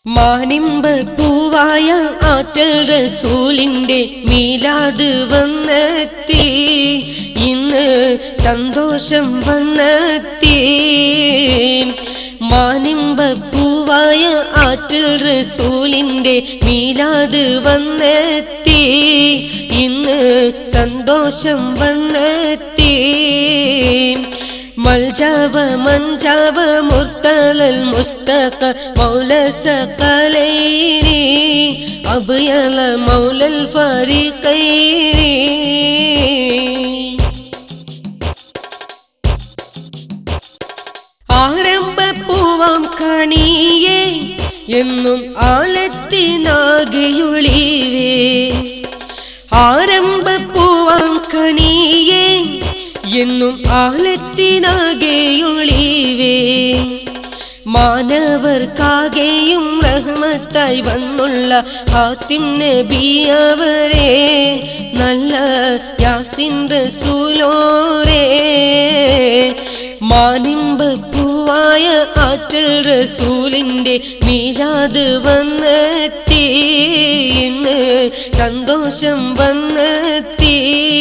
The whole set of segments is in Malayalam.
മാനിമ്പ പൂവായ ആറ്റൽ റസൂലിന്റെ മീലാത് വന്നെത്തി ഇന്ന് സന്തോഷം വന്നെത്തി മാനിമ്പ പൂവായ ആറ്റൽ റസൂലിന്റെ മീലാത് വന്നെത്തി ഇന്ന് സന്തോഷം വന്നെത്തി മൽജാവ മഞ്ചാവ മുർത്തലൽ മുസ്തഖ മൗല സഖലൈനി അബ്യല മൗലൽ ഫരീഖൈനി ആരംഭ പൂവാം കണിയേ എന്നും ആലത്തിനാകെയൊളിവേ ആരംഭ പൂവാം കണിയേ എന്നും ആലത്തിനാകെയൊളിവേ മാനവർക്കാകെയും റഹ്മത്തായി വന്നുള്ള ഹാത്തിം നബി അവരെ നല്ല യാസിൻ റസൂലോരേ മാനിമ്പ പൂവായ ആറ്റൽ റസൂലിന്റെ മീരാത് വന്നെത്തി ഇന്ന് സന്തോഷം വന്നെത്തി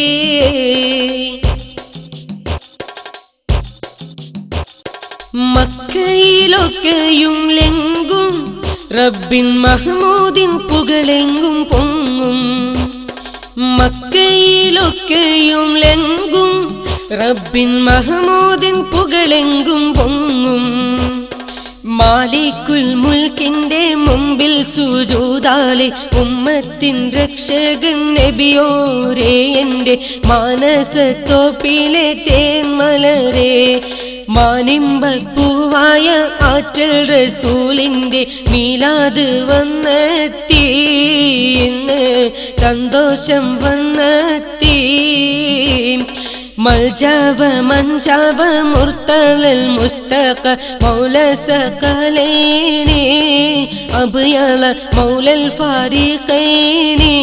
മക്കയിലൊക്കെയും ലെങ്കും റബ്ബിൻ മഹ്മൂദിൻ പുകളെങ്കും പൊങ്ങും മക്കയിലൊക്കെയും ലെങ്കും റബ്ബിൻ മഹ്മൂദിൻ പുകളെങ്കും പൊങ്ങും മാലിക്കുൽ മുൽക്കിന്റെ മുമ്പിൽ സുജൂതാലെ ഉമ്മത്തിൻ രക്ഷകൻ നബിയോരേ എൻ്റെ മാനസത്തോപ്പിലെ തേന്മലരെ മാനിമ്പ പൂവായ ആറ്റൽ റസൂലിന്റെ മീലാത് വന്നെത്തി ഇന്ന് സന്തോഷം വന്നെത്തി മൽജാവ മഞ്ചാവ മുർത്തലൽ മുസ്തഖ മൗല സകലൈനി അബ്യല മൗലൽ ഫാരിഖൈനി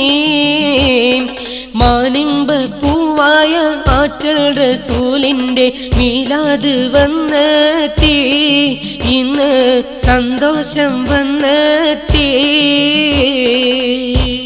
മാനിമ്പ പൂവായ ആറ്റൽ റസൂലിന്റെ മീലാത് വന്നെത്തി ഇന്ന് സന്തോഷം വന്നെത്തി